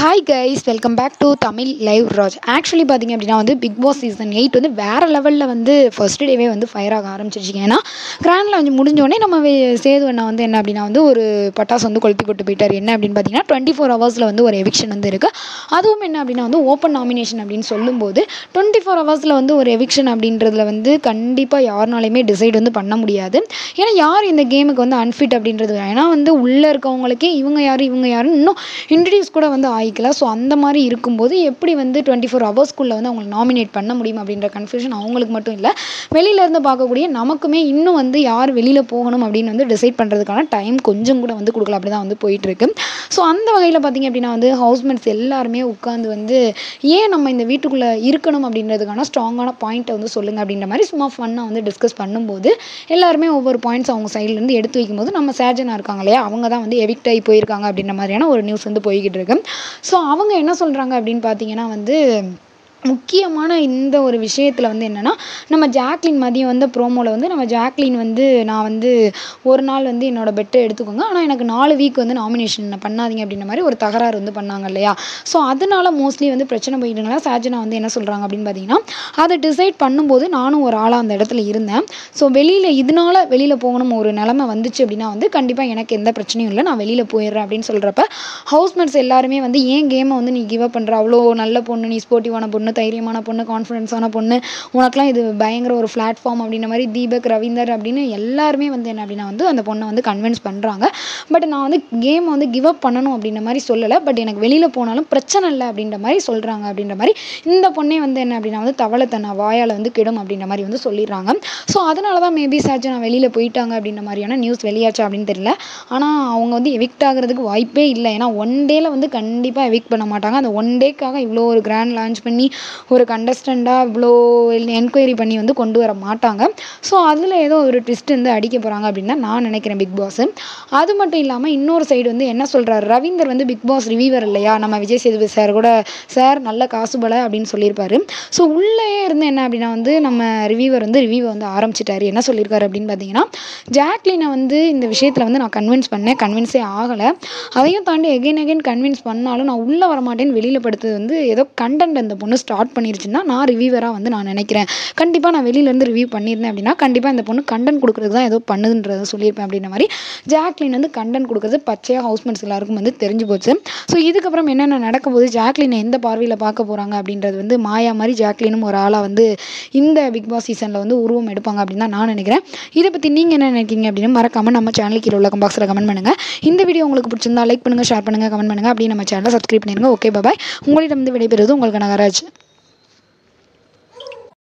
hi guys welcome back to Tamil live Raj actually பார்த்தீங்க அப்படின்னா வந்து பிக் பாஸ் சீசன் எயிட் வந்து வேறு லெவலில் வந்து ஃபர்ஸ்ட் டேவே வந்து ஃபயர் ஆக ஆரம்பிச்சிருச்சிங்க ஏன்னா கிராண்டில் வந்து முடிஞ்சோடனே நம்ம வே- சேது அண்ணா வந்து என்ன அப்படின்னா வந்து ஒரு பட்டாசு வந்து கொளுத்தி போட்டு போயிட்டார் என்ன அப்படின்னு பார்த்தீங்கன்னா டுவெண்ட்டி ஃபோர் ஹவர்ஸில் வந்து ஒரு எவிக்ஷன் வந்து இருக்குது அதுவும் என்ன அப்படின்னா வந்து ஓப்பன் நாமினேஷன் அப்படின்னு சொல்லும்போது டுவெண்ட்டி ஃபோர் ஹவர்ஸில் வந்து ஒரு எவிக்ஷன் அப்படின்றதுல வந்து கண்டிப்பாக யாருனாலையுமே டிசைட் வந்து பண்ண முடியாது ஏன்னா யார் இந்த கேமுக்கு வந்து அன்ஃபிட் அப்படின்றது ஏன்னா வந்து உள்ளே இருக்கவங்களுக்கே இவங்க யார் இவங்க யாருன்னு இன்னும் இன்ட்ரடியூஸ் கூட வந்து ஆயிக்கல ஸோ அந்த மாதிரி இருக்கும்போது எப்படி வந்து டுவெண்ட்டி ஃபோர் ஹவர்ஸ்க்குள்ளே வந்து அவங்களை நாமினேட் பண்ண முடியும் அப்படின்ற கன்ஃபியூஷன் அவங்களுக்கு மட்டும் இல்லை வெளியில இருந்து பார்க்கக்கூடிய நமக்குமே இன்னும் வந்து யார் வெளியில் போகணும் அப்படின்னு வந்து டிசைட் பண்ணுறதுக்கான டைம் கொஞ்சம் கூட வந்து கொடுக்கல அப்படி தான் வந்து போயிட்டு இருக்கு ஸோ அந்த வகையில் பார்த்தீங்க அப்படின்னா வந்து ஹவுஸ்மேட்ஸ் எல்லாருமே உட்காந்து வந்து ஏன் நம்ம இந்த வீட்டுக்குள்ளே இருக்கணும் அப்படின்றதுக்கான ஸ்ட்ராங்கான பாயிண்ட்டை வந்து சொல்லுங்கள் அப்படின்ற மாதிரி சும்மா ஃபன்னாக வந்து டிஸ்கஸ் பண்ணும்போது எல்லாருமே ஒவ்வொரு பாயிண்ட்ஸ் அவங்க சைட்லேருந்து எடுத்து வைக்கும்போது நம்ம சேஜனா இருக்காங்க இல்லையா அவங்க தான் வந்து எவிக்ட் ஆகி போயிருக்காங்க அப்படின்ற மாதிரியான ஒரு நியூஸ் வந்து போய்கிட்டு இருக்கு ஸோ அவங்க என்ன சொல்கிறாங்க அப்படின்னு பார்த்தீங்கன்னா வந்து முக்கியமான இந்த ஒரு விஷயத்தில் வந்து என்னென்னா நம்ம ஜாக்லின் மதியம் வந்து ப்ரோமோவில் வந்து நம்ம ஜாக்லின் வந்து நான் வந்து ஒரு நாள் வந்து என்னோட பெட்டை எடுத்துக்கோங்க ஆனால் எனக்கு நாலு வீக் வந்து நாமினேஷன் பண்ணாதீங்க அப்படின்ற மாதிரி ஒரு தகராறு வந்து பண்ணாங்க இல்லையா ஸோ அதனால மோஸ்ட்லி வந்து பிரச்சனை போயிட்டுங்களா சாஜனா வந்து என்ன சொல்கிறாங்க அப்படின்னு பார்த்தீங்கன்னா அதை டிசைட் பண்ணும்போது நானும் ஒரு ஆளாக அந்த இடத்துல இருந்தேன் ஸோ வெளியில் இதனால வெளியில் போகணும் ஒரு நிலமை வந்துச்சு அப்படின்னா வந்து கண்டிப்பாக எனக்கு எந்த பிரச்சனையும் இல்லை நான் வெளியில் போயிடுறேன் அப்படின்னு சொல்கிறப்ப ஹவுஸ்மேட்ஸ் எல்லாருமே வந்து ஏன் கேமை வந்து நீ கிவ் அப் பண்ணுற அவ்வளோ நல்ல பொண்ணு நீ ஸ்போர்ட்டிவான பொண்ணு தைரியமான பொண்ணு கான்ஃபிடென்ஸான பொண்ணு உனக்குலாம் இது பயங்கர ஒரு பிளாட்ஃபார்ம் அப்படின்ற மாதிரி தீபக் ரவீந்தர் அப்படின்னு எல்லாருமே வந்து என்ன அப்படின்னா வந்து அந்த பொண்ணை வந்து கன்வின்ஸ் பண்ணுறாங்க பட் நான் வந்து கேமை வந்து கிவ் அப் பண்ணணும் அப்படின்ற மாதிரி சொல்லலை பட் எனக்கு வெளியில் போனாலும் பிரச்சனை இல்லை அப்படின்ற மாதிரி சொல்கிறாங்க அப்படின்ற மாதிரி இந்த பொண்ணே வந்து என்ன அப்படின்னா வந்து தவளை தன்னை வாயால் வந்து கெடும் அப்படின்ற மாதிரி வந்து சொல்லிடுறாங்க ஸோ அதனால தான் மேபி சார்ஜ் நான் வெளியில் போயிட்டாங்க அப்படின்ற மாதிரியான நியூஸ் வெளியாச்சா அப்படின்னு தெரியல ஆனால் அவங்க வந்து எவிக்ட் ஆகிறதுக்கு வாய்ப்பே இல்லை ஏன்னா ஒன் டேல வந்து கண்டிப்பாக எவிக்ட் பண்ண மாட்டாங்க அந்த ஒன் டேக்காக இவ்வளோ ஒரு கிராண்ட் லான்ச் பண்ணி ஒரு கண்டஸ்டண்ட்டாக இவ்வளோ என்கொயரி பண்ணி வந்து கொண்டு வர மாட்டாங்க ஸோ அதில் ஏதோ ஒரு ட்விஸ்ட் வந்து அடிக்க போகிறாங்க அப்படின்னு தான் நான் நினைக்கிறேன் பிக் பாஸ் அது மட்டும் இல்லாமல் இன்னொரு சைடு வந்து என்ன சொல்கிறார் ரவீந்தர் வந்து பிக் பாஸ் ரிவியூவர் இல்லையா நம்ம விஜய் சேதுபதி சார் கூட சார் நல்ல காசு பல அப்படின்னு சொல்லியிருப்பாரு ஸோ உள்ளேயே இருந்து என்ன அப்படின்னா வந்து நம்ம ரிவியூவர் வந்து ரிவ்யூவை வந்து ஆரம்பிச்சிட்டாரு என்ன சொல்லியிருக்காரு அப்படின்னு பார்த்தீங்கன்னா ஜாக்லினை வந்து இந்த விஷயத்தில் வந்து நான் கன்வின்ஸ் பண்ணேன் கன்வின்ஸே ஆகலை அதையும் தாண்டி எகைன் எகைன் கன்வின்ஸ் பண்ணாலும் நான் உள்ளே வரமாட்டேன்னு வெளியில் படுத்தது வந்து ஏதோ கண்டென்ட் அந்த பொண்ணு ஸ்டார்ட் பண்ணிருச்சுன்னா நான் ரிவ்யூவராக வந்து நான் நினைக்கிறேன் கண்டிப்பாக நான் வெளியிலேருந்து ரிவ்யூ பண்ணியிருந்தேன் அப்படின்னா கண்டிப்பாக இந்த பொண்ணு கண்டென்ட் கொடுக்குறது தான் ஏதோ பண்ணுதுன்றத சொல்லியிருப்பேன் அப்படின்ற மாதிரி ஜாக்லின் வந்து கண்டென்ட் கொடுக்குறது பச்சையாக ஹவுஸ்மேட்ஸ் எல்லாருக்கும் வந்து தெரிஞ்சு போச்சு ஸோ இதுக்கப்புறம் என்னென்ன நடக்க போகுது ஜாக்லினை எந்த பார்வையில் பார்க்க போகிறாங்க அப்படின்றது வந்து மாயா மாதிரி ஜாக்லினும் ஒரு ஆளாக வந்து இந்த பிக் பாஸ் சீசனில் வந்து உருவம் எடுப்பாங்க அப்படின்னு தான் நான் நினைக்கிறேன் இதை பற்றி நீங்கள் என்ன நினைக்கிறீங்க அப்படின்னு மறக்காமல் நம்ம சேனலுக்கு கீழே உள்ள பாக்ஸில் கமெண்ட் பண்ணுங்கள் இந்த வீடியோ உங்களுக்கு பிடிச்சிருந்தா லைக் பண்ணுங்கள் ஷேர் பண்ணுங்கள் கமெண்ட் பண்ணுங்கள் அப்படியே நம்ம சேனலை சப்ஸ்கிரைப் பண்ணிடுங்க ஓகே பாய் உங்களிடம் வந்து விடைபெறுவது உங்களுக்கு நகராஜ்